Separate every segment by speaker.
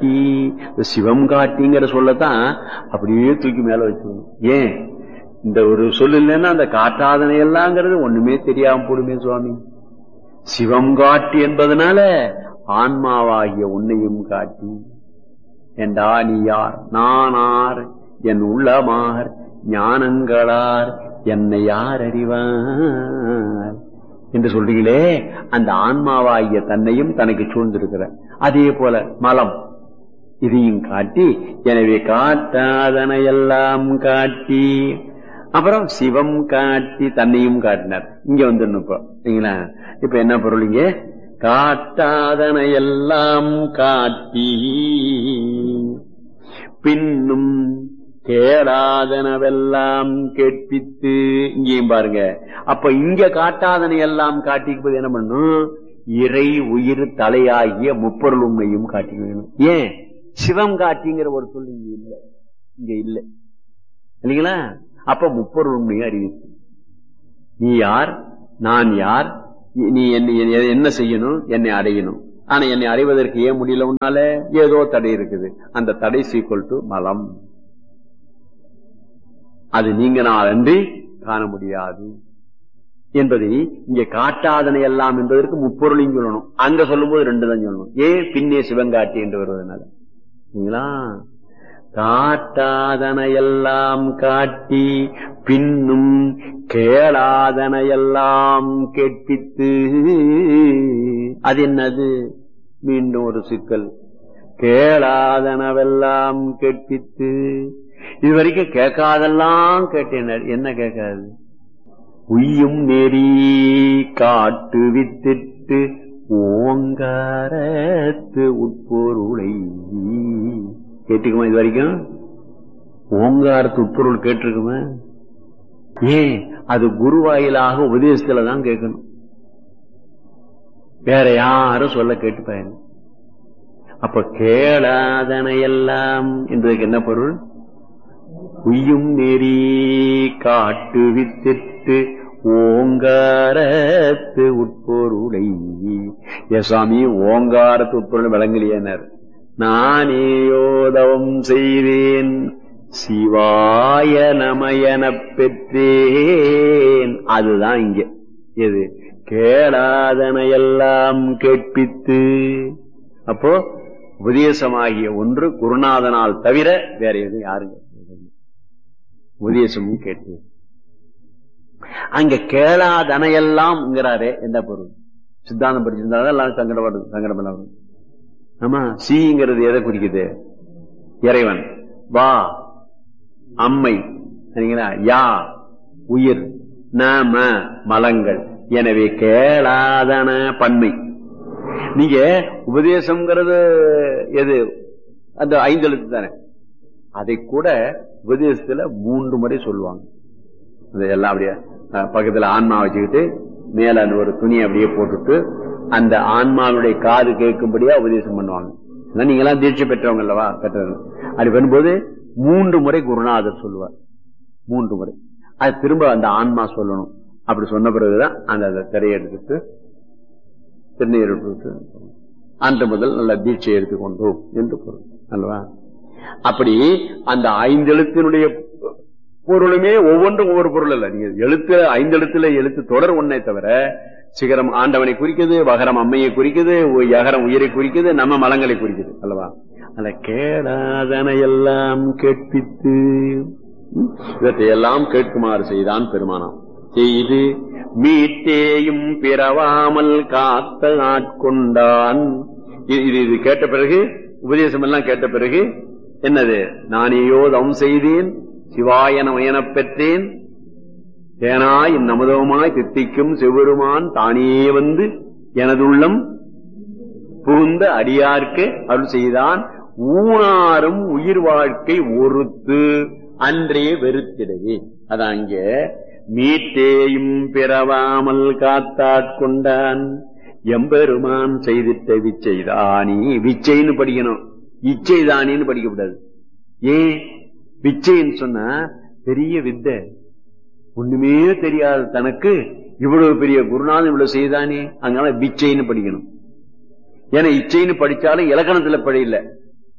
Speaker 1: காட்டி இந்த சிவம் காட்டிங்கிற சொல்லத்தான் அப்படியே தூக்கி மேல வச்சுக்கணும் ஏன் இந்த ஒரு சொல்லு இல்லைன்னா அந்த காட்டாதனை எல்லாங்கிறது ஒண்ணுமே தெரியாம போடுமே சுவாமி சிவம் காட்டி என்பதனால ஆன்மாவாகிய உன்னையும் காட்டி என்றா நீ யார் நானார் என் உள்ளமார் ஞானங்களார் என்னை யார் அறிவார் என்று சொல்றீங்களே அந்த ஆன்மாவாகிய தன்னையும் தனக்கு சூழ்ந்திருக்கிற அதே போல மலம் இதையும் காட்டி எனவே காட்டாதன எல்லாம் காட்டி அப்புறம் சிவம் காட்டி தன்னையும் காட்டினார் இங்க வந்துடணும் இப்போ சரிங்களா இப்ப என்ன பொருள் இங்க காட்டாதன எல்லாம் காட்டி பின்னும் கேளாதனவெல்லாம் கேட்பித்து இங்கேயும் பாருங்க அப்ப இங்க காட்டாதனை எல்லாம் காட்டிக்கும்போது என்ன பண்ணும் இறை உயிர் தலையாகிய முப்பொருள் உண்மையும் காட்டி வேணும் ஏன் சிவம் காட்டிங்கிற ஒரு சொல் இங்க இல்ல இங்க இல்ல இல்லைங்களா அப்ப முப்பொருள் உண்மையை அறிவித்து நீ யார் நான் யார் நீ என்ன என்ன செய்யணும் என்னை அடையணும் ஆனா என்னை அடைவதற்கு ஏன் முடியல உன்னால ஏதோ தடை இருக்குது அந்த தடை சீக்குவல் டு மலம் அது நீங்க நான் அன்றி காண முடியாது என்பதை இங்க காட்டாதனை எல்லாம் என்பதற்கு முப்பொருளையும் சொல்லணும் அங்க சொல்லும் போது ரெண்டு தான் சொல்லணும் ஏன் பின்னே சிவங்காட்டி என்று வருவதனால சரிங்களா காட்டாதன எல்லாம் காட்டி பின்னும் கேளாதன எல்லாம் கேட்பித்து அது என்னது மீண்டும் ஒரு சிக்கல் கேளாதனவெல்லாம் கேட்பித்து இது வரைக்கும் கேட்காதெல்லாம் கேட்டேன் என்ன கேட்காது உய்யும் நெறி காட்டு வித்திட்டு ஓங்காரத்து உட்பொருளை கேட்டுக்குமா இது வரைக்கும் ஓங்காரத்து உட்பொருள் கேட்டிருக்குமா ஏன் அது குருவாயிலாக உபதேசத்துல தான் கேட்கணும் வேற யாரும் சொல்ல கேட்டு பயன் அப்ப கேளாதன எல்லாம் என்பதற்கு என்ன பொருள் உய்யும் நெறி காட்டு வித்திட்டு ஓங்காரத்து உட்பொருளை சாமி ஓங்காரத்து உட்பொருள் விளங்கலையனர் நானேயோதவம் செய்தேன் சிவாய நமயன பெற்றேன் அதுதான் இங்க எது கேளாதன எல்லாம் கேட்பித்து அப்போ உபதேசமாகிய ஒன்று குருநாதனால் தவிர வேற எதுவும் யாருங்க உபதேசமும் கேட்டு அங்க கேளாதனையெல்லாம்ங்கிறாரே என்ன பொருள் சித்தாந்தம் படிச்சிருந்தாலும் எல்லாம் சங்கடப்படும் சங்கடம் எல்லாம் வரும் ஆமா சீங்கிறது எதை குறிக்குது இறைவன் வா அம்மை சரிங்களா யா உயிர் நாம மலங்கள் எனவே கேளாதன பன்மை நீங்க உபதேசம்ங்கிறது எது அந்த ஐந்து எழுத்து தானே அதை கூட உபதேசத்துல மூன்று முறை சொல்லுவாங்க எல்லாம் அப்படியே பக்கத்துல ஆன்மா வச்சுக்கிட்டு மேல அந்த ஒரு துணி அப்படியே போட்டுட்டு அந்த ஆன்மாவுடைய காது கேட்கும்படியா உபதேசம் பண்ணுவாங்க நீங்க எல்லாம் தீட்சை பெற்றவங்க அல்லவா பெற்றவங்க அப்படி பண்ணும்போது மூன்று முறை குருநாதர் சொல்லுவார் மூன்று முறை அது திரும்ப அந்த ஆன்மா சொல்லணும் அப்படி சொன்ன பிறகுதான் அந்த திரையை எடுத்துட்டு திருநீர் அன்று முதல் நல்ல தீட்சை எடுத்துக்கொண்டோம் என்று பொருள் அல்லவா அப்படி அந்த ஐந்தெழுத்தினுடைய பொருளுமே ஒவ்வொன்றும் ஒவ்வொரு பொருள் அல்ல நீங்க எழுத்து ஐந்தெழுத்துல எழுத்து தொடர் ஒன்னே தவிர சிகரம் ஆண்டவனை குறிக்குது வகரம் அம்மையை குறிக்குது யகரம் உயிரை குறிக்குது நம்ம மலங்களை குறிக்குது அல்லவா அல்ல கேடாதன எல்லாம் கேட்பித்து இவற்றை எல்லாம் கேட்குமாறு செய்தான் பெருமானாம் செய்து மீட்டேயும் பிறவாமல் காத்த ஆட்கொண்டான் இது இது கேட்ட பிறகு உபதேசம் எல்லாம் கேட்ட பிறகு என்னது நானேயோ தவம் செய்தேன் சிவாயன உயனப் பெற்றேன் தேனாய் நமதவுமாய் தித்திக்கும் செவ்வருமான் தானே வந்து எனதுள்ளம் புகுந்த அடியார்க்கு அருள் செய்தான் ஊனாரும் உயிர் வாழ்க்கை ஒருத்து அன்றே வெறுத்திடவே அதான் அங்க மீட்டேயும் பிறவாமல் காத்தாட்கொண்டான் எம்பெருமான் செய்திட்ட விச்சைதானி விச்சைன்னு படிக்கணும் இச்சைதானின்னு படிக்கக்கூடாது ஏன் விச்சைன்னு சொன்னா பெரிய வித்தை ஒண்ணுமே தெரியாத தனக்கு இவ்வளவு பெரிய குருநாதன் இவ்வளவு செய்தானே அதனால விச்சைன்னு படிக்கணும் ஏன்னா இச்சைன்னு படிச்சாலும் இலக்கணத்துல பழையில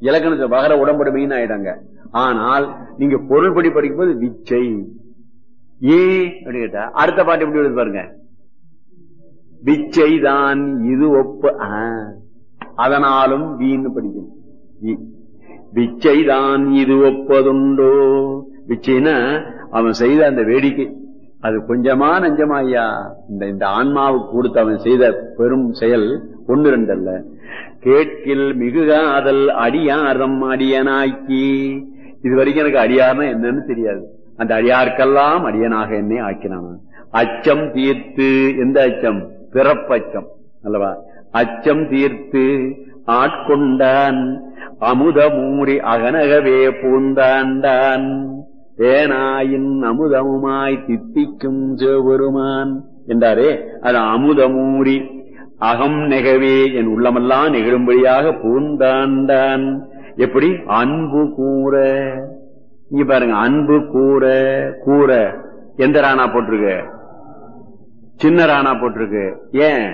Speaker 1: இலக்கணத்தை வகர உடம்படுமைன்னு ஆயிடாங்க ஆனால் நீங்க பொருள்படி படிக்கும்போது விச்சை ஏ அப்படி கேட்டா அடுத்த பாட்டு எப்படி எழுது பாருங்க விச்சைதான் இது ஒப்ப ஆ, அதனாலும் வீண் படிக்கணும் வி. விச்சைதான் இது ஒப்பதுண்டோ விச்சைனா அவன் செய்த அந்த வேடிக்கை அது கொஞ்சமா நஞ்சமா ஐயா இந்த இந்த ஆன்மாவுக்கு கொடுத்து அவன் செய்த பெரும் செயல் ஒன்று ரெண்டல்ல கேட்கில் மிகுகாதல் அடியாரம் அடியனாக்கி இது வரைக்கும் எனக்கு அடியார்னா என்னன்னு தெரியாது அந்த அடியார்க்கெல்லாம் அடியனாக என்னை ஆக்கினான் அச்சம் தீர்த்து எந்த அச்சம் பிறப்பச்சம் அல்லவா அச்சம் தீர்த்து ஆட்கொண்டான் அமுதமூறி அகனகவே பூந்தாண்டான் தேனாயின் அமுதமுமாய் தித்திக்கும் சிவபெருமான் என்றாரே அது அமுதமூறி அகம் நெகவே என் உள்ளமெல்லாம் நெகிழும்படியாக பூந்தாண்டான் எப்படி அன்பு கூற இங்க பாருங்க அன்பு கூற கூற எந்த ராணா போட்டிருக்கு சின்ன ராணா போட்டிருக்கு ஏன்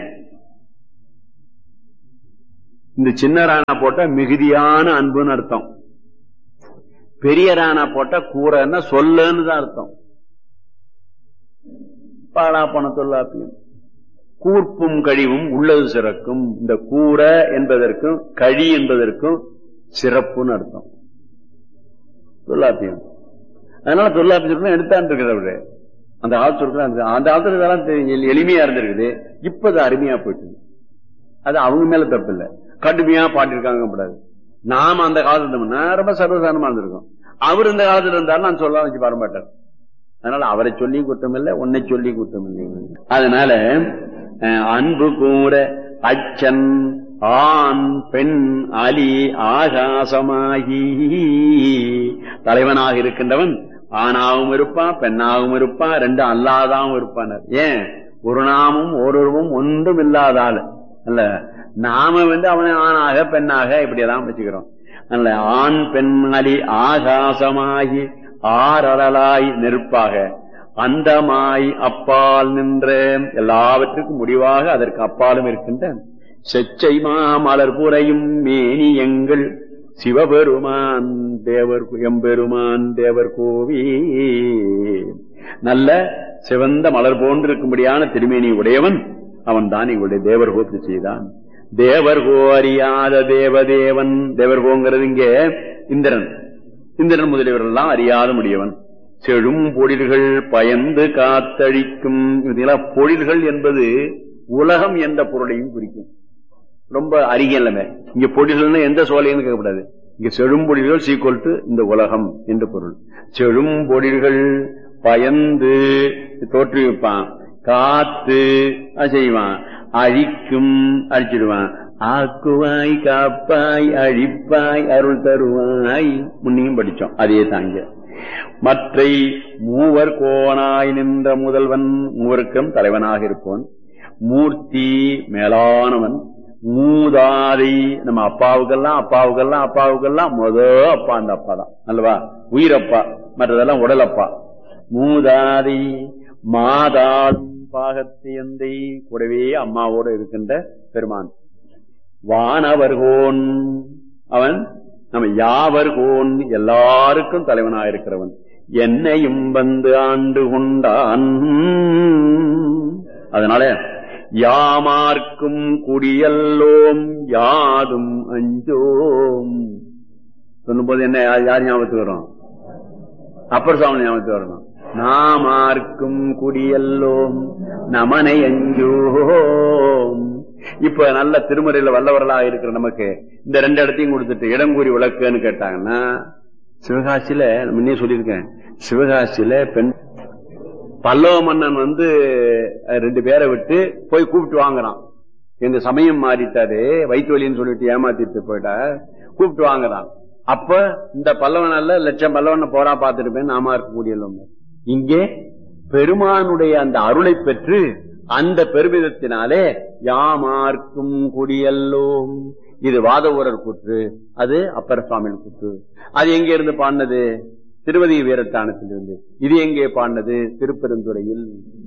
Speaker 1: இந்த சின்ன ராணா போட்டா மிகுதியான அன்புன்னு அர்த்தம் பெரிய ராணா போட்டா கூறன்னா சொல்லுன்னு தான் அர்த்தம் பாடா பண தொல்லாப்பியம் கூர்ப்பும் கழிவும் உள்ளது சிறக்கும் இந்த கூற என்பதற்கும் கழி என்பதற்கும் சிறப்புன்னு அர்த்தம் தொல்லாப்பியம் அதனால தொல்லாப்பியம் எடுத்தான் இருக்கிறவரு அந்த ஆத்துல அந்த ஆத்துல இதெல்லாம் தெ- எளிமையா இருந்திருக்குது இப்ப அது அருமையா போயிட்டு அது அவங்க மேல தப்பு இல்ல கடுமையா பாட்டிருக்காங்க கூடாது நாம அந்த காலத்துல இருந்தோம்னா ரொம்ப சர்வசாதாரணமா இருந்திருக்கோம் அவர் இந்த காலத்துல இருந்தாரு நான் சொல்ல வச்சு வர மாட்டார் அதனால அவரை சொல்லி குற்றம் இல்லை உன்னை சொல்லி குற்றம் இல்லை அதனால அஹ், அன்பு கூற அச்சன் ஆண் பெண் அலி ஆகாசமாகி தலைவனாக இருக்கின்றவன் ஆணாகவும் இருப்பான் பெண்ணாகவும் இருப்பான் ரெண்டு அல்லாதாவும் இருப்பான் ஏன் ஒரு நாமும் ஓரொருவும் ஒன்றும் இல்லாத ஆளு அல்ல நாம வந்து அவனை ஆணாக பெண்ணாக இப்படியெல்லாம் வச்சுக்கிறோம் அல்ல ஆண் பெண் அலி ஆகாசமாகி ஆரலாய் நெருப்பாக அந்தமாய் அப்பால் நின்ற எல்லாவற்றுக்கும் முடிவாக அதற்கு அப்பாலும் இருக்கின்ற செச்சை மாமலர் புரையும் மேனி எங்கள் சிவபெருமான் தேவர் எம்பெருமான் தேவர் கோவி நல்ல சிவந்த மலர் போன்றிருக்கும்படியான திருமேனி உடையவன் அவன் தான் இவருடைய தேவர் கோப்பு செய்தான் தேவர்கோ அறியாத தேவதேவன் தேவர்கோங்கிறது இங்கே இந்திரன் இந்திரன் முதலியவர்கள் எல்லாம் அறியாத முடியவன் செழும் பொழில்கள் பயந்து காத்தழிக்கும் இதெல்லாம் பொழில்கள் என்பது உலகம் என்ற பொருளையும் குறிக்கும் ரொம்ப அருகிலமே இங்க பொடிகள்னு எந்த சோலைன்னு கேட்கக்கூடாது இங்க செழும்பொடிகள் சீக்குவல் டு இந்த உலகம் என்று பொருள் செழும்பொடிகள் பயந்து தோற்றுவிப்பான் காத்து அது செய்வான் அழிக்கும் அழிச்சிடுவான் ஆக்குவாய் காப்பாய் அழிப்பாய் அருள் தருவாய் முன்னையும் படிச்சோம் அதே தாங்க மற்றை மூவர் கோனாய் நின்ற முதல்வன் மூவருக்கும் தலைவனாக இருப்பவன் மூர்த்தி மேலானவன் மூதாதை நம்ம அப்பாவுக்கெல்லாம் அப்பாவுக்கெல்லாம் அப்பாவுக்கெல்லாம் முத அப்பா அந்த அப்பா தான் அல்லவா உயிரப்பா மற்றதெல்லாம் உடலப்பா மூதாதை மாதாள் பாகத்தியந்தை கூடவே அம்மாவோட இருக்கின்ற பெருமான் வானவர்கோன் அவன் நம்ம யாவர்கோன் எல்லாருக்கும் தலைவனாயிருக்கிறவன் என்னையும் வந்து ஆண்டு கொண்டான் அதனால யாமார்க்கும் குடியல்லோம் யாதும் அஞ்சோம் சொல்லும்போது என்ன யார் யார் ஞாபகத்துக்கு வரும் அப்பர் சுவாமி ஞாபகத்துக்கு வரணும் நாமார்க்கும் குடியல்லோம் நமனை அஞ்சோம் இப்ப நல்ல திருமறையில வல்லவர்களாக இருக்கிற நமக்கு இந்த ரெண்டு இடத்தையும் கொடுத்துட்டு இடம் கூறி விளக்குன்னு கேட்டாங்கன்னா சிவகாசியில முன்னே சொல்லியிருக்கேன் சிவகாசியில பெண் பல்லவ மன்னன் வந்து அஹ், ரெண்டு பேரை விட்டு போய் கூப்பிட்டு வாங்குறான் எங்க சமயம் மாறிட்டாரு வயிற்று வலின்னு சொல்லிட்டு ஏமாத்திட்டு போயிட்டா கூப்பிட்டு வாங்குறான் அப்ப இந்த பல்லவனால லட்சம் பல்லவனை போரா பார்த்துருப்பேன் நாம இருக்கக்கூடிய இங்கே பெருமானுடைய அந்த அருளை பெற்று அந்த பெருமிதத்தினாலே யாமார்க்கும் குடியல்லோம் இது வாத ஊரர் கூற்று அது அப்பர் சுவாமியின் கூற்று அது எங்க இருந்து பாடினது திருவதி வீரத்தானத்திலிருந்து இது எங்கே பாடினது திருப்பெருந்துறையில்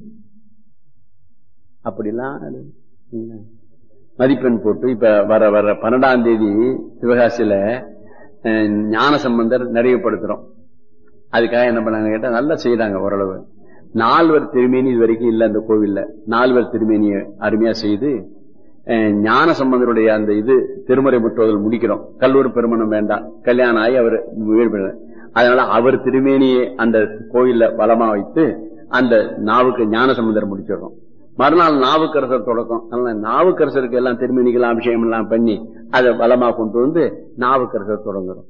Speaker 1: அப்படிலாம் அது இல்ல. மதிப்பெண் போட்டு இப்ப வர வர பன்னெண்டாம் தேதி சிவகாசியில அஹ், ஞான சம்பந்தர் நிறைவுபடுத்துறோம் அதுக்காக என்ன பண்ணாங்க கேட்டா நல்லா செய்யறாங்க ஓரளவு நால்வர் திருமேனி இது வரைக்கும் இல்ல அந்த கோவில்ல நால்வர் திருமேனியை அருமையா செய்து அஹ், ஞான சம்பந்தருடைய அந்த இது திருமறை முற்றுவதல் முடிக்கிறோம் கல்லூரி பெருமணம் வேண்டாம் கல்யாணம் ஆகி அவர் வீடு பெற- அதனால அவர் திருமேனியை அந்த கோயில்ல வளமா வைத்து அந்த நாவுக்கு ஞான சம்பந்தர் முடிச்சிடுறோம் மறுநாள் நாவுக்கரசர் தொடக்கம் அதனால நாவுக்கரசருக்கு எல்லாம் திருமேனிகள் அபிஷேகம் எல்லாம் பண்ணி அதை வளமா கொண்டு வந்து நாவுக்கரசர் தொடங்குறோம்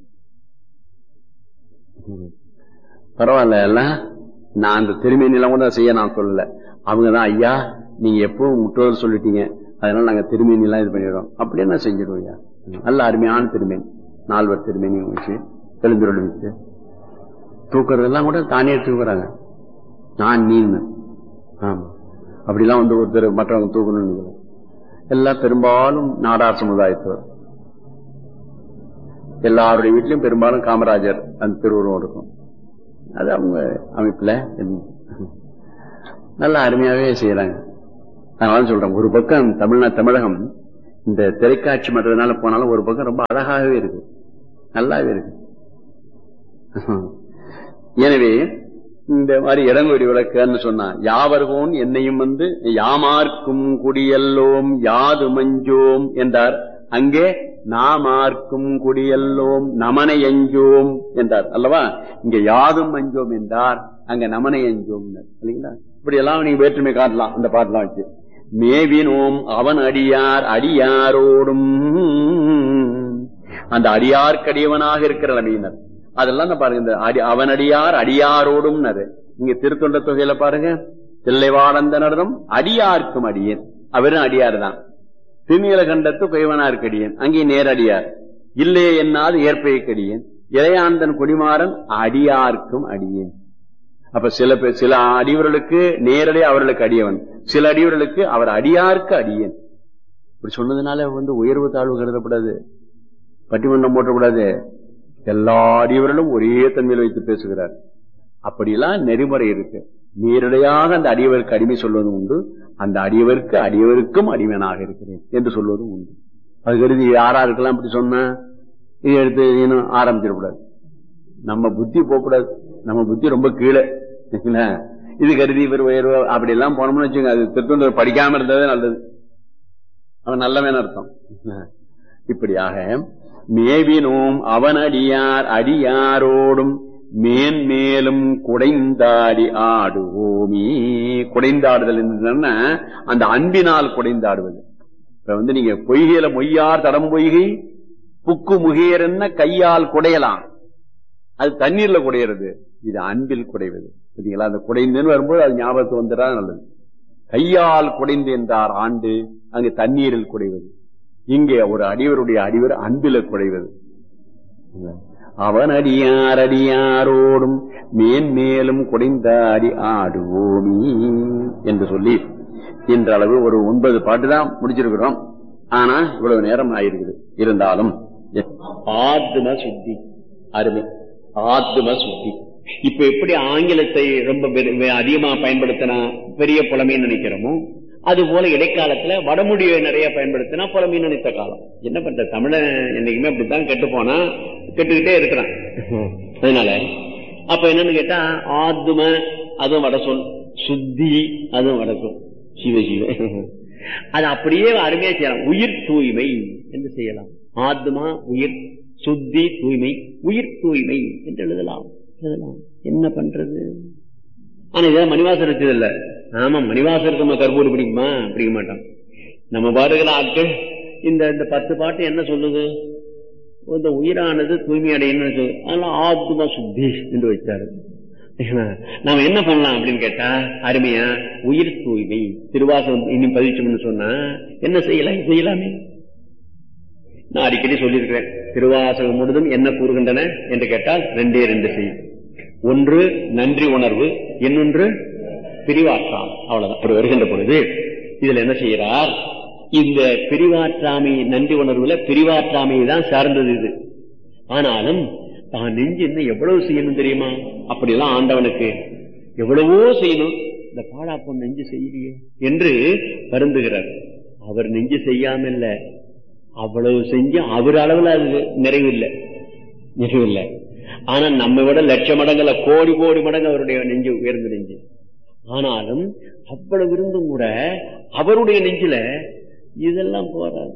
Speaker 1: பரவாயில்ல எல்லாம் நான் அந்த திருமேனிலாம் கூட செய்ய நான் சொல்லல அவங்கதான் ஐயா நீங்க எப்பவும் முற்றோதல் சொல்லிட்டீங்க அதனால நாங்க திருமேனி எல்லாம் இது பண்ணிடுறோம் அப்படியே நான் செஞ்சிடுவோம் ஐயா நல்ல அருமையான திருமேனி நால்வர் திருமேனி வச்சு தெளிந்துருள் வச்சு தூக்குறதெல்லாம் கூட தானே தூக்குறாங்க நான் நீன்னு ஆமா அப்படிலாம் வந்து ஒருத்தர் மற்றவங்க தூக்கணும்னு நினைக்கல. எல்லாம் பெரும்பாலும் நாடார் சமுதாயத்தவர் எல்லாருடைய வீட்லயும் பெரும்பாலும் காமராஜர் அந்த திருவுருவம் இருக்கும் அது அவங்க அமைப்புல இருந்து. நல்ல அருமையாவே செய்யறாங்க அதனால சொல்றேன் ஒரு பக்கம் தமிழ்நா தமிழகம் இந்த திரைக்காட்சி மற்றதுனால போனாலும் ஒரு பக்கம் ரொம்ப அழகாகவே இருக்கு நல்லாவே இருக்கு எனவே இந்த மாதிரி இடங்கொடி விளக்குன்னு சொன்னா யாவர்கோன் என்னையும் வந்து யாமார்க்கும் குடியல்லோம் யாது மஞ்சோம் என்றார் அங்கே நாமார்க்கும் குடியல்லோம் நமனை எஞ்சோம் என்றார் அல்லவா இங்க யாதும் அஞ்சோம் என்றார் அங்க நமனை எஞ்சோம் இல்லைங்களா இப்படி எல்லாம் நீங்க வேற்றுமை காட்டலாம் இந்த பாட்டெல்லாம் வச்சு மேவினோம் அவன் அடியார் அடியாரோடும் அந்த அடியார்க்கடியவனாக இருக்கிற நிலைமையினர் அதெல்லாம் நான் பாருங்க இந்த அடி அவனடியார் அடியாரோடும் இங்க திருத்தொண்ட தொகையில பாருங்க தில்லைவாழந்தனரும் அடியார்க்கும் அடியேன் அவரும் அடியார் தான் திருநீலகண்டத்து குயவனாருக்கு அடியேன் அங்கே நேரடியார் இல்லே என்னாது ஏற்பைக்கடியேன் இளையாந்தன் குடிமாறன் அடியார்க்கும் அடியேன் அப்ப சில பேர் சில அடியவர்களுக்கு நேரடி அவர்களுக்கு அடியவன் சில அடியவர்களுக்கு அவர் அடியார்க்கு அடியேன் இப்படி சொன்னதுனால வந்து உயர்வு தாழ்வு கருதப்படாது பட்டிமன்றம் போட்டக்கூடாது எல்லா அடியவர்களும் ஒரே தன்மையில் வைத்து பேசுகிறார் அப்படியெல்லாம் நெறிமுறை இருக்கு நேரடியாக அந்த அடியவருக்கு அடிமை சொல்வதும் உண்டு அந்த அடியவருக்கு அடியவருக்கும் அடிமையனாக இருக்கிறேன் என்று சொல்வதும் உண்டு அது கருதி யாரா இருக்கலாம் அப்படி சொன்ன இது எடுத்து இன்னும் ஆரம்பிச்சிடக்கூடாது நம்ம புத்தி போகக்கூடாது நம்ம புத்தி ரொம்ப கீழே சரிங்களா? இது கருதி இவர் உயர்வு அப்படி எல்லாம் போனோம்னு வச்சுங்க அது திருத்தொண்டர் படிக்காம இருந்ததே நல்லது அவன் நல்லவன் அர்த்தம் இப்படியாக மேவினோம் அவன் அடியார் அடியாரோடும் மேன்மேலும் குடைந்தாடி ஆடுவோமே குடைந்தாடுதல் என்னன்னா அந்த அன்பினால் குடைந்தாடுவது இப்ப வந்து நீங்க பொய்கையில மொய்யார் தடம் பொய்கை புக்கு முகையர் என்ன கையால் குடையலாம் அது தண்ணீர்ல குடையிறது இது அன்பில் குடைவது சரிங்களா அந்த குடைந்துன்னு வரும்போது அது ஞாபகத்து வந்துடா நல்லது கையால் குடைந்து என்றார் ஆண்டு அங்கு தண்ணீரில் குடைவது இங்கே ஒரு அடிவருடைய அடிவர் அன்பில குடைவது அவன் அடியார் அடியாரோடும் மேன்மேலும் குடைந்தாடி ஆடுவோமி என்று சொல்லி என்ற அளவு ஒரு ஒன்பது பாட்டு தான் முடிச்சிருக்கிறோம் ஆனா இவ்வளவு நேரம் ஆயிருக்குது இருந்தாலும் ஆத்ம சுத்தி அருமை ஆத்ம சுத்தி இப்ப எப்படி ஆங்கிலத்தை ரொம்ப பெரு- அதிகமா பயன்படுத்தினா பெரிய புலமைன்னு நினைக்கிறோமோ அது போல இடைக்காலத்துல வடமொழியை நிறைய பயன்படுத்தினா புலமைன்னு நினைத்த காலம் என்ன பண்ற தமிழன் என்னைக்குமே அப்படித்தான் கெட்டு போனா கெட்டுக்கிட்டே இருக்கிறான் அதனால அப்ப என்னன்னு கேட்டா ஆத்ம அதுவும் வட சொல் சுத்தி அதுவும் வட சொல் சிவ சிவ அது அப்படியே அருமையா செய்யலாம் உயிர் தூய்மை என்று செய்யலாம் ஆத்மா உயிர் சுத்தி தூய்மை உயிர் தூய்மை என்று எழுதலாம் எழுதலாம் என்ன பண்றது ஆனா இதான் மணிவாசர் வச்சது இல்ல ஆமா மணிவாசருக்கு நம்ம கருப்பூர் பிடிக்குமா பிடிக்க மாட்டோம் நம்ம பாடுகிற ஆட்கள் இந்த இந்த பத்து பாட்டு என்ன சொல்லுது இந்த உயிரானது தூய்மை அடையணும்னு சொல்லு அதெல்லாம் ஆத்ம சுத்தி என்று வச்சாரு நாம என்ன பண்ணலாம் அப்படின்னு கேட்டா அருமையா உயிர் தூய்மை திருவாசகம் இன்னும் பதிச்சோம்னு சொன்னா என்ன செய்யலாம் செய்யலாமே நான் அடிக்கடி சொல்லியிருக்கிறேன் திருவாசகம் முழுதும் என்ன கூறுகின்றன என்று கேட்டால் ரெண்டே ரெண்டு செய்யும் ஒன்று நன்றி உணர்வு இன்னொன்று பிரிவாற்றாம் அவ்வளவுதான் அப்படி வருகின்ற பொழுது இதுல என்ன செய்யறார் இந்த பிரிவாற்றாமை நன்றி உணர்வுல பிரிவாற்றாமையை தான் சார்ந்தது இது ஆனாலும் தான் நெஞ்சு என்ன எவ்வளவு செய்யணும் தெரியுமா அப்படியெல்லாம் ஆண்டவனுக்கு எவ்வளவோ செய்யணும் இந்த பாடாப்பம் நெஞ்சு செய்யலையே என்று வருந்துகிறார் அவர் நெஞ்சு செய்யாம இல்ல அவ்வளவு செஞ்சு அவர் அளவுல அது நிறைவு இல்லை இல்லை ஆனா நம்ம விட லட்ச மடங்குல கோடி கோடி மடங்கு அவருடைய நெஞ்சு உயர்ந்த நெஞ்சு ஆனாலும் அவ்வளவு இருந்தும் கூட அவருடைய நெஞ்சில இதெல்லாம் போறாது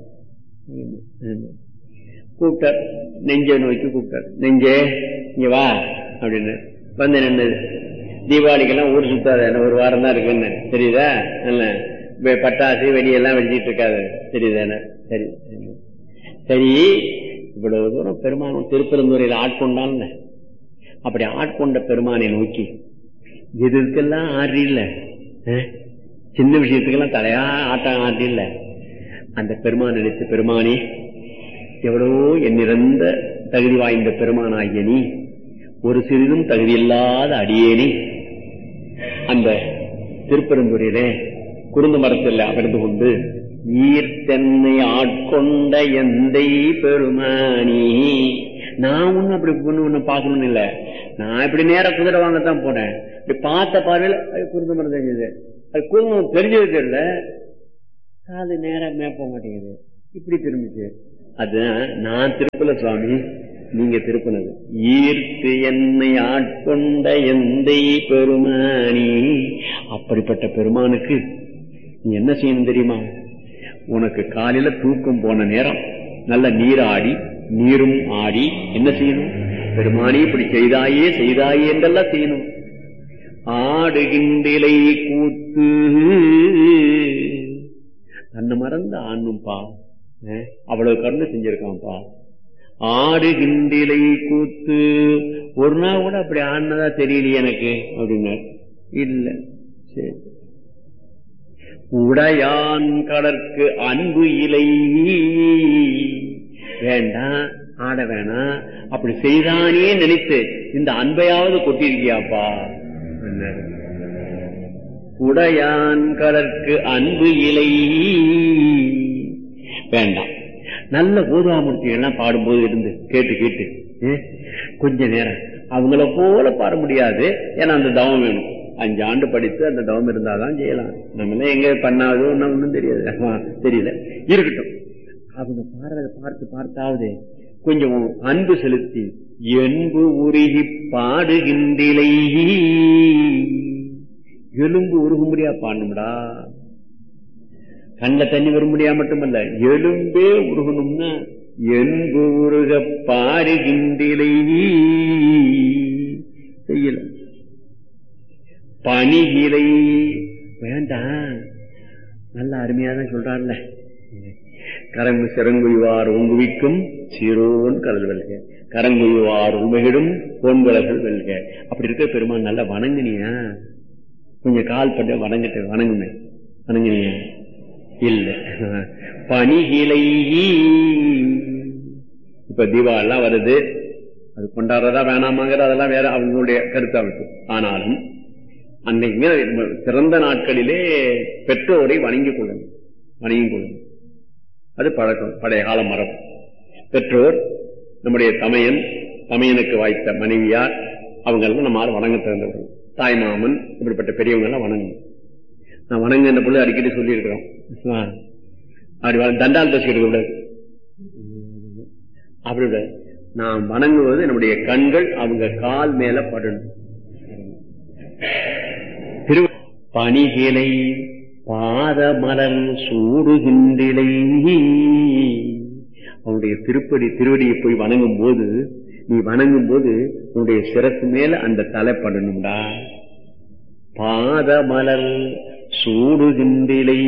Speaker 1: கூப்பிட்டார் நெஞ்சை நோக்கி கூப்பிட்டார் நெஞ்சே இங்க வா அப்படின்னு வந்து நின்னது தீபாவளிக்கெல்லாம் ஊர் சுத்தாத என்ன ஒரு வாரம் தான் இருக்குன்னு தெரியுதா என்ன வெ- பட்டாசு வெடியெல்லாம் வெடிச்சிட்டு இருக்காது தெரியுதானே சரி சரி இவ்வளவு தூரம் பெருமான் திருப்பெருந்துறையில் ஆட்கொண்டான்ல அப்படி ஆட்கொண்ட பெருமானை நோக்கி எதுக்கெல்லாம் ஆடி இல்ல சின்ன விஷயத்துக்கெல்லாம் தலையா ஆட்டம் ஆடி இல்ல அந்த பெருமான் நினைத்து பெருமானே எவ்வளவோ எண்ணிறந்த தகுதி வாய்ந்த பெருமானாகிய நீ ஒரு சிறிதும் தகுதியில்லாத அடியேனே அந்த திருப்பெருந்துறையிலே குருந்த மரத்தில் அமர்ந்து கொண்டு ஈர்த்தென்னை ஆட்கொண்ட எந்தை பெருமானி நான் ஒண்ணு அப்படி பொண்ணு ஒண்ணு பார்க்கணும்னு இல்ல நான் இப்படி நேரா குதிரை வாங்கத்தான் போனேன் இப்படி பார்த்த பார்வையில அது குருந்த மரம் தெரிஞ்சது அது குருந்தம் தெரிஞ்சது தெரியல அது நேரா மேப்ப மாட்டேங்குது இப்படி திரும்பிச்சு அதுதான் நான் திருப்பல சுவாமி நீங்க திருப்பினது ஈர்த்து என்னை ஆட்கொண்ட எந்தை பெருமானி அப்படிப்பட்ட பெருமானுக்கு நீ என்ன செய்யணும் தெரியுமா உனக்கு காலையில தூக்கம் போன நேரம் நல்ல நீர் ஆடி நீரும் ஆடி என்ன செய்யணும் பெருமானி இப்படி செய்தாயே செய்தாயே என்றெல்லாம் செய்யணும் ஆடுகின்றிலை கூத்து தன்னை மறந்து ஆண்ணும்பா அஹ், அவ்வளவு கருணை செஞ்சிருக்கான்ப்பா ஆடுகின்றிலை கூத்து ஒரு நாள் கூட அப்படி ஆடினதா தெரியலையே எனக்கு அப்படின்னார் இல்ல சரி உடையான் கடற்கு அன்பு இலை வேண்டாம் ஆட வேணாம் அப்படி செய்தானே நினைத்து இந்த அன்பையாவது கொட்டிருக்கியாப்பா என்னாரு. உடையான் கடற்கு அன்பு இலை வேண்டாம் நல்ல கோதாமூர்த்தி எல்லாம் பாடும்போது இருந்து கேட்டு கேட்டு ஏ, கொஞ்ச நேரம் அவங்கள போல பாட முடியாது ஏன்னா அந்த தவம் வேணும் அஞ்சு ஆண்டு படித்து அந்த தவம் இருந்தாதான் செய்யலாம் நம்மளாம் எங்க பண்ணாதோ ஒன்னும் ஒண்ணும் தெரியாது ஆமா, தெரியல இருக்கட்டும் அவங்க பாடுறத பார்த்து பார்த்தாவது கொஞ்சம் அன்பு செலுத்தி என்பு உருகி பாடுகின்றிலை எலும்பு உருகும்படியா பாடணும்டா கண்ட தண்ணி வரும்படியா மட்டுமல்ல எலும்பே உருகணும்னா என்பு உருக பாடுகின்றிலை செய்யல பணிகிலை வேண்டாம் நல்ல அருமையா தான் சொல்றாருல்ல கரங்கு சிறங்குய்வார் ஒங்குவிக்கும் சிரோன் கடல் வெல்க கரங்குய்வார் உண்மையிடும் பொன்வளர்கள் வெல்க அப்படி இருக்க பெருமான் நல்லா வணங்குனியா கொஞ்சம் கால் பட்டு வணங்கிட்டு வணங்குமே வணங்குனியா இல்ல பணிகிலை இப்ப தீபாவளிலாம் வருது அது கொண்டாடுறதா வேணாமாங்கிற அதெல்லாம் வேற அவங்களுடைய கருத்து அமைப்பு ஆனாலும் அன்னைக்கு சிறந்த நாட்களிலே பெற்றோரை வணங்கிக் கொள்ளணும் வணங்கிக் கொள்ளணும் அது பழக்கம் பழைய கால மரபு பெற்றோர் நம்முடைய தமையன் தமையனுக்கு வாய்த்த மனைவியார் அவங்க எல்லாம் நம்ம வணங்க திறந்தவர்கள் தாய் மாமன் இப்படிப்பட்ட பெரியவங்க எல்லாம் வணங்கணும் நான் வணங்குன்ற பொழுது அடிக்கடி சொல்லி இருக்கிறோம் அப்படி வ- தண்டால் பேசிக்கிட்டு கூடாது அப்படி விடாது. நாம் வணங்குவது நம்முடைய கண்கள் அவங்க கால் மேல படணும் திரு பணிகிளை பாதமலர் சூடுகின்றிலை அவனுடைய திருப்படி திருவடியை போய் வணங்கும் போது நீ வணங்கும் போது உன்னுடைய சிரத்து மேல அந்த தலைப்படணும்டா பாதமலர் சூடுகின்றிலை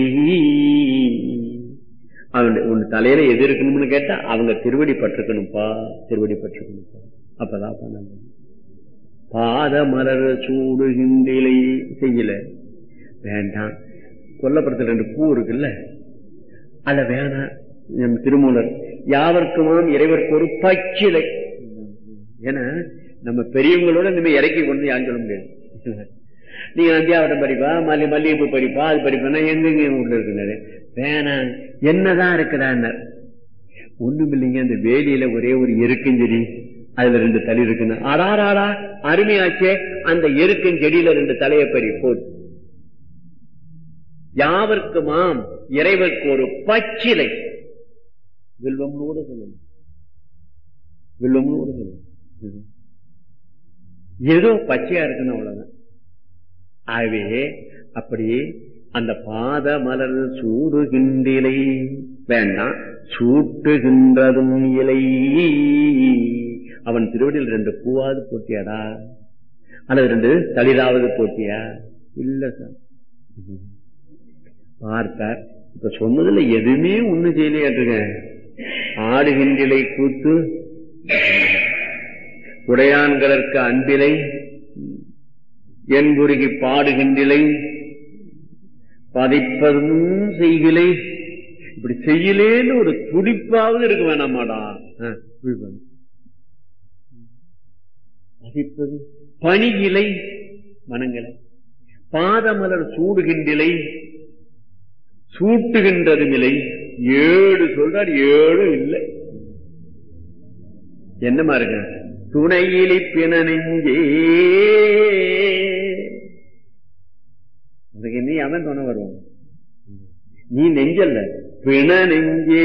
Speaker 1: அவனுடைய உன் தலையில எது இருக்கணும்னு கேட்டா அவங்க திருவடி பட்டிருக்கணும்ப்பா திருவடி பட்டிருக்கணும்ப்பா அப்பதான் பண்ணணும் பாதமலர் சூடுகின்றிலை செய்யல வேண்டாம் கொல்லப்புறத்துல ரெண்டு பூ இருக்குல்ல அல்ல வேணாம் நம் திருமூலர் யாவர்க்குமாம் இறைவருக்கு ஒரு பச்சிலை ஏன்னா நம்ம பெரியவங்களோட நம்ம இறக்கி கொண்டு யாரும் சொல்ல முடியாது நீங்க நந்தியாவட்டம் படிப்பா மல்லி மல்லிகைப்பூ படிப்பா அது படிப்பா எங்கெங்க உள்ள இருக்குனாரு வேணாம் என்னதான் இருக்குதான்னார் ஒண்ணும் இல்லைங்க அந்த வேலியில ஒரே ஒரு எருக்கஞ்செடி அதுல ரெண்டு தலை இருக்குன்னு அடாராடா அருமையாச்சே அந்த எருக்கஞ்செடியில ரெண்டு தலையை பறி போது யாவர்க்குமாம் இறைவருக்கு ஒரு பச்சிலை வில்வம்னு கூட சொல்லணும் வில்லும்னு கூட சொல்லுவோம் ஏதோ பச்சையா இருக்குன்னு அவ்வளவுதான் ஆகவே அப்படி அந்த பாத மலர் சூடுகின்றிலை வேண்டாம் சூட்டுகின்றதும் இலை அவன் திருவடியில் ரெண்டு பூவாவது போட்டியாடா அல்லது ரெண்டு தளிராவது போட்டியா இல்ல சார் பார்த்தார் இப்ப சொன்னதுல எதுவுமே ஒண்ணு செய்யலையாட்டுங்க ஆடுகின்றிலை கூத்து உடையான்களற்கு அன்பிலை என்புருகி பாடுகின்றிலை பதிப்பதும் செய்கிலை இப்படி செய்யலேன்னு ஒரு துடிப்பாவது இருக்க வேணாமாடா ஆ, துடிப்பாவது. பதிப்பது பணியிலை மனங்களை பாதமலர் சூடுகின்றிலை சூட்டுகின்றதும் இலை ஏழு சொல்றார் ஏழு இல்லை என்னமா இருக்கு துணையிலி பிணனெஞ்சே அதுக்கு நீ அவன் துணை வருவான் நீ நெஞ்சல்ல பிண நெஞ்சே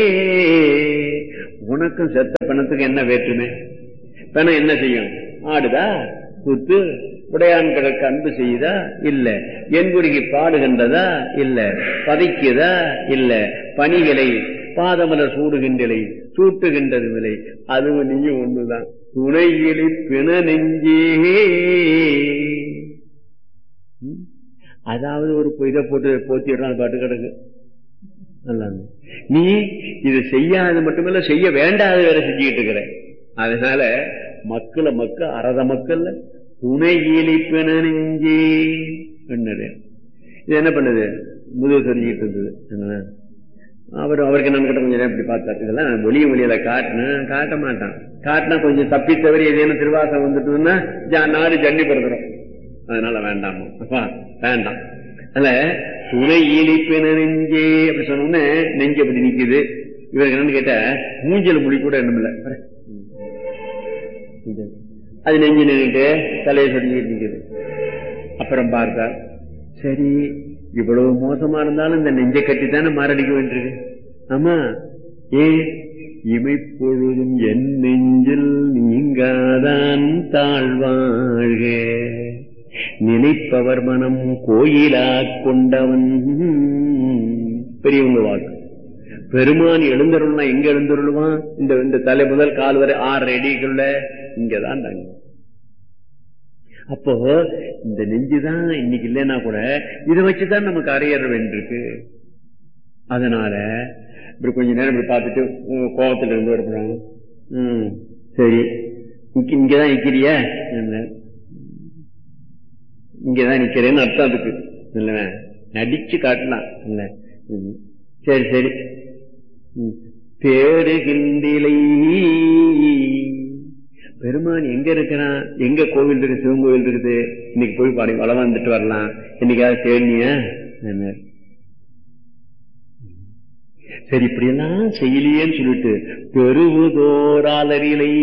Speaker 1: உனக்கும் செத்த பிணத்துக்கு என்ன வேற்றுமை பிணம் என்ன செய்யும் ஆடுதா குத்து உடையான் கிடக்கு அன்பு செய்யுதா இல்ல என்புருகி பாடுகின்றதா இல்ல பதைக்குதா இல்ல பணிகளை பாதமலர் சூடுகின்றலை சூட்டுகின்றது விலை அதுவும் நீயும் ஒண்ணுதான் துணையிலி பிண நெஞ்சே ம்? அதாவது ஒரு இதை போட்டு போத்திடுறான் பாட்டு கிடக்கு நல்லா இருந்து. நீ இது செய்யாது மட்டுமல்ல செய்ய வேண்டாத வேற செஞ்சுக்கிட்டு இருக்கிற அதனால மக்களை மக்க அறத மக்கள்ல துணை இழிப்பின நெஞ்சே என்னது இது என்ன பண்ணுது முதுகு தெரிஞ்சுக்கிட்டு இருந்தது என்ன? அவர் அவருக்கு நான் கிட்ட கொஞ்சம் நேரம் இப்படி பார்த்தாரு இதெல்லாம் நான் ஒளிய ஒளியில காட்டினேன் காட்ட மாட்டான் காட்டினா கொஞ்சம் தப்பி தவறி ஏதேனும் திருவாசம் வந்துட்டுன்னா ஜா- நாடு ஜன்னி பிறந்துடும் அதனால வேண்டாமா அப்பா வேண்டாம் அதுல துணை ஈழிப்பின நெஞ்சே அப்படி சொன்னோன்னே நெஞ்சு அப்படி நிக்குது இவருக்கு என்னன்னு கேட்டா மூஞ்சல் மொழி கூட என்னமில்ல பாரு. இது. அது நெஞ்சு நின்றுட்டு தலையை சொல்லிட்டு நிக்குது அப்புறம் பார்த்தார் சரி இவ்வளவு மோசமா இருந்தாலும் இந்த நெஞ்சை கட்டித்தானே மாரடிக்க வேண்டியிருக்கு ஆமா ஏன் இமைப்பொழுதும் என் நெஞ்சில் நீங்காதான் தாழ்வாழ்க நினைப்பவர் மனம் கோயிலா கொண்டவன் பெரியவங்க வாக்கு பெருமான் எழுந்தருள்னா எங்க எழுந்தருள்வான் இந்த இந்த தலை முதல் கால் வரை ஆறு அடிக்குள்ள இங்கதான் தாங்க அப்போ இந்த நெஞ்சுதான் இன்னைக்கு இல்லைன்னா கூட இதை வச்சுதான் நமக்கு அறையற வேண்டியிருக்கு அதனால இப்படி கொஞ்ச நேரம் இப்படி பார்த்துட்டு உம், கோபத்துல இருந்து வருகிறாங்க ம் சரி இங்க- இங்கதான் நிக்கிறியா என்ன இங்கதான் நிக்கிறேன்னு அர்த்தம் அதுக்கு இல்ல நடிச்சு காட்டலாம் இல்ல ம். சரி சரி ம். பேருகின்றிலை பெருமான் எங்க இருக்கிறான் எங்க கோவில் இருக்கு சிவன் கோவில் இருக்குது இன்னைக்கு போய் பாடி வளம் வந்துட்டு வரலாம் இன்னைக்காவது தேடினியா என்ன சரி இப்படி எல்லாம் செய்யலையேன்னு சொல்லிட்டு பெருவுதோராலரிலை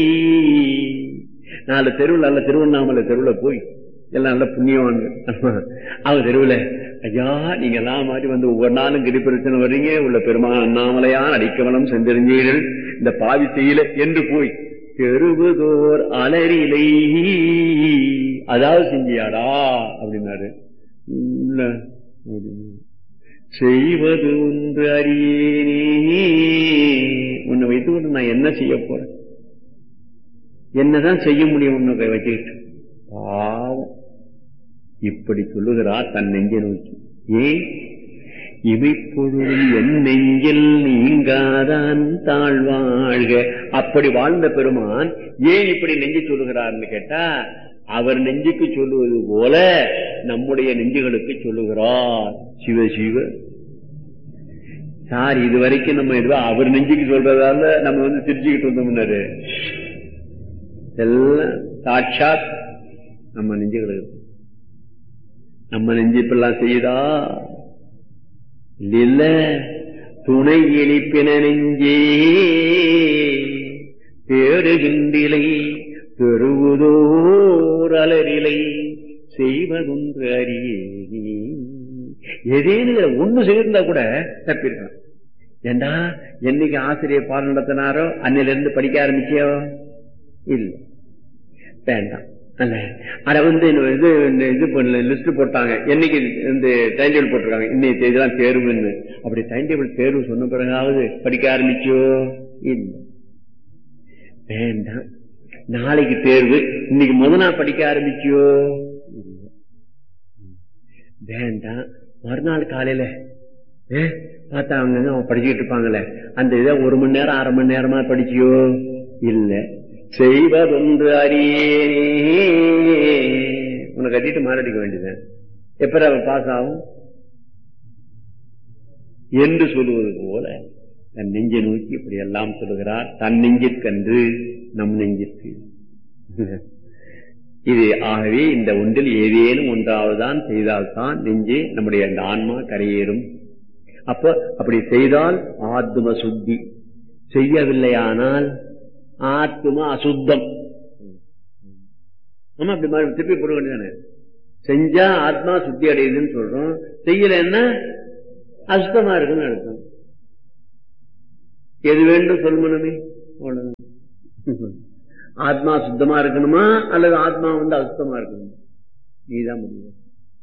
Speaker 1: நாலு தெருவில் நல்ல திருவண்ணாமலை தெருவில் போய் எல்லாம் நல்ல புண்ணியவான்ங்க அவங்க தெருவில் ஐயா நீங்க எல்லாம் மாதிரி வந்து ஒவ்வொரு நாளும் கிரிப்பிரச்சனை வர்றீங்க உள்ள பெருமான் அண்ணாமலையான் அடிக்கவனம் செஞ்சிருந்தீர்கள் இந்த பாவி செய்யல என்று போய் தெருவுதோர் அலரிலை அதாவது செஞ்சியாடா அப்படின்னாரு இல்ல அப்படின்னு. செய்வது ஒன்று அறியேனே உன்னை வைத்து கொண்டு நான் என்ன செய்ய போறேன் என்னதான் செய்ய முடியும் உன்னை வச்சுக்கிட்டு பாவம் இப்படி சொல்லுகிறார் தன் நெஞ்சை நோக்கி ஏன் இமைப்பொழுதும் என் நெஞ்சில் நீங்காதான் தாழ்வாழ்க அப்படி வாழ்ந்த பெருமான் ஏன் இப்படி நெஞ்சு சொல்லுகிறார்னு கேட்டா அவர் நெஞ்சுக்கு சொல்லுவது போல நம்முடைய நெஞ்சுகளுக்கு சொல்லுகிறார் சிவ சிவ சார் இது வரைக்கும் நம்ம இதுவா அவர் நெஞ்சுக்கு சொல்றதால நம்ம வந்து சிரிச்சுக்கிட்டு இருந்தோம்னாரு எல்லாம் சாட்சாத் நம்ம நெஞ்சுகளுக்கு நம்ம நெஞ்சு இப்பெல்லாம் செய்யுதா இல்ல துணை இழிப்பின நெஞ்சே தேடுகின்றிலை பெறுவதோர் அலரிலை செய்வதொன்று அறியே ஏதேனும் இதுல ஒண்ணு செய்திருந்தா கூட தப்பிருக்கலாம் ஏண்டா என்னைக்கு ஆசிரியர் பாடம் நடத்தினாரோ அன்னில இருந்து படிக்க ஆரம்பிச்சியோ இல்ல வேண்டாம் அல்ல அத வந்து இது இது பண்ணல லிஸ்ட் போட்டாங்க என்னைக்கு இந்த டைம் டேபிள் போட்டிருக்காங்க இன்னைக்கு இதெல்லாம் தேர்வுன்னு அப்படி டைம் டேபிள் தேர்வு சொன்ன பிறகாவது படிக்க ஆரம்பிச்சோ இல்ல வேண்டாம் நாளைக்கு தேர்வு இன்னைக்கு முத நாள் படிக்க ஆரம்பிச்சியோ இல்ல வேண்டாம் மறுநாள் காலையில பார்த்தா அவங்க அவங்க படிச்சுக்கிட்டு இருப்பாங்களே அந்த இதை ஒரு மணி நேரம் அரை மணி நேரமா படிச்சியோ இல்ல செய்வதொன்று அறியேனே உன்னை கட்டிட்டு மாரடிக்க வேண்டியது எப்ப பாஸ் ஆகும் என்று சொல்லுவது போல தன் நெஞ்சை நோக்கி இப்படி எல்லாம் சொல்லுகிறார் தன் நெஞ்சிற்கன்று நம் நெஞ்சிற்கு இது ஆகவே இந்த ஒன்றில் ஏதேனும் ஒன்றாவதுதான் செய்தால்தான் நெஞ்சு நம்முடைய அந்த ஆன்மா கரையேறும் அப்ப அப்படி செய்தால் ஆத்ம சுத்தி செய்யவில்லையானால் ஆத்ம அசுத்தம் ஆமா அப்படி மாதிரி திருப்பி போட வேண்டியதானே செஞ்சா ஆத்மா சுத்தி அடையுதுன்னு சொல்றோம் செய்யலன்னா அசுத்தமா இருக்குன்னு அர்த்தம் எது வேண்டும் சொல்மனமே ஆத்மா சுத்தமா இருக்கணுமா அல்லது ஆத்மா வந்து அசுத்தமா இருக்கணுமா நீதான் முடியும்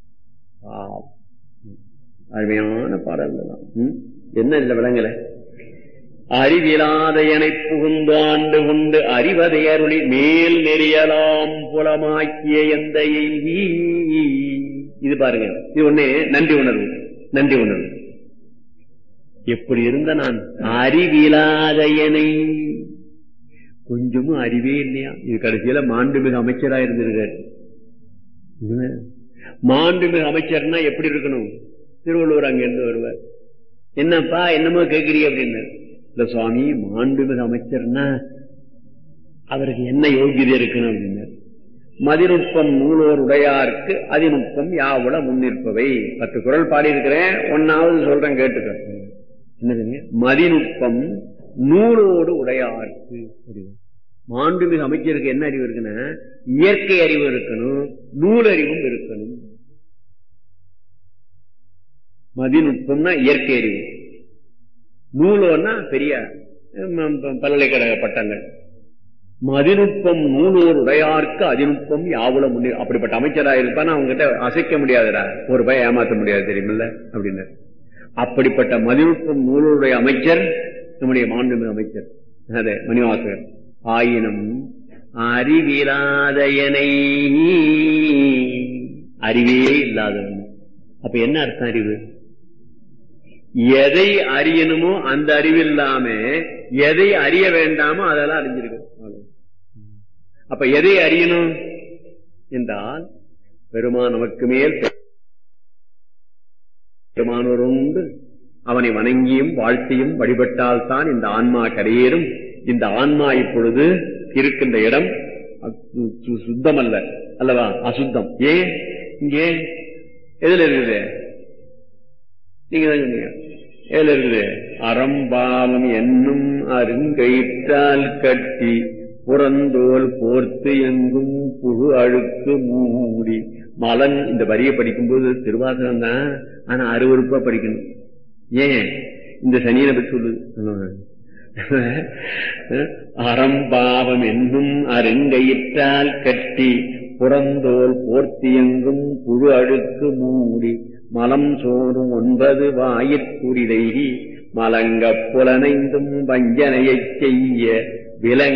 Speaker 1: அருமையான பாடல்கள் தான் என்ன இல்ல விளங்கல அறிவிலாத என புகுந்து ஆண்டு கொண்டு அறிவதை அருளி மேல் நெறியலாம் புலமாக்கிய எந்த இது பாருங்க இது ஒண்ணு நன்றி உணர்வு நன்றி உணர்வு எப்படி இருந்த நான் அறிவிலாத எனை கொஞ்சமும் அறிவே இல்லையா இது கடைசியில மாண்புமிகு அமைச்சரா இருந்திருக்காரு மாண்புமிகு அமைச்சர்னா எப்படி இருக்கணும் திருவள்ளுவர் அங்க இருந்து வருவார் என்னப்பா என்னமோ கேட்கிறீ அப்படின்னு இல்ல சுவாமி மாண்புமிகு அமைச்சர்னா அவருக்கு என்ன யோகியதை இருக்கணும் அப்படின்னாரு மதிநுட்பம் நூலோர் உடையாருக்கு அதிநுட்பம் யாவுல முன்னிற்பவை பத்து குரல் பாடி இருக்கிறேன் ஒன்னாவது சொல்றேன் கேட்டுக்க என்னதுங்க மதிநுட்பம் நூலோடு உடையாருக்கு மாண்புமிகு அமைச்சருக்கு என்ன அறிவு இருக்குன்னா இயற்கை அறிவு இருக்கணும் நூலறிவும் இருக்கணும் மதிநுட்பம்னா இயற்கை அறிவு நூலோன்னா பெரிய பல்கலைக்கழக பட்டங்கள் மதிநுட்பம் நூலோர் உடையார்க்கு அதிநுட்பம் யாவுல முன்னே அப்படிப்பட்ட அமைச்சரா இருப்பான்னு அவங்க கிட்ட அசைக்க முடியாதுடா ஒரு பய ஏமாத்த முடியாது தெரியுமில்ல அப்படின்னு அப்படிப்பட்ட மதிநுட்பம் நூலுடைய அமைச்சர் நம்முடைய மாண்புமிகு அமைச்சர் அதே மணிவாசகர் ஆயினும் அறிவிலாதயனை அறிவே இல்லாதவன் அப்ப என்ன அர்த்தம் அறிவு எதை அறியணுமோ அந்த அறிவு இல்லாம எதை அறிய வேண்டாமோ அதெல்லாம் அறிஞ்சிருக்கு அப்ப எதை அறியணும் என்றால் பெருமான் நமக்கு மேல் பெருமானோருண்டு அவனை வணங்கியும் வாழ்த்தியும் வழிபட்டால்தான் இந்த ஆன்மா கரையேறும் இந்த ஆன்மா இப்பொழுது இருக்கின்ற இடம் சுத்தம் அல்ல அல்லவா அசுத்தம் ஏன் இங்கே எதுல இருக்குது நீங்க தான் சொன்னீங்க எதுல இருக்குது அறம்பாவம் என்னும் அருங்கயிற்றால் கட்டி புறந்தோல் போர்த்து எங்கும் புழு அழுக்கு மூடி மலன் இந்த வரியை படிக்கும்போது திருவாசகம் தான் ஆனா அருவறுப்பா படிக்கணும் ஏன் இந்த சனியனை பற்றி சொல்லுது அறம்பாவம் என்னும் அருங்கயிற்றால் கட்டி புறந்தோல் போர்த்தியங்கும் புழு அழுக்கு மூடி மலம் சோறும் ஒன்பது வாயிற்குறிதை மலங்கப் புலனைந்தும் வஞ்சனையைச் செய்ய விலங்க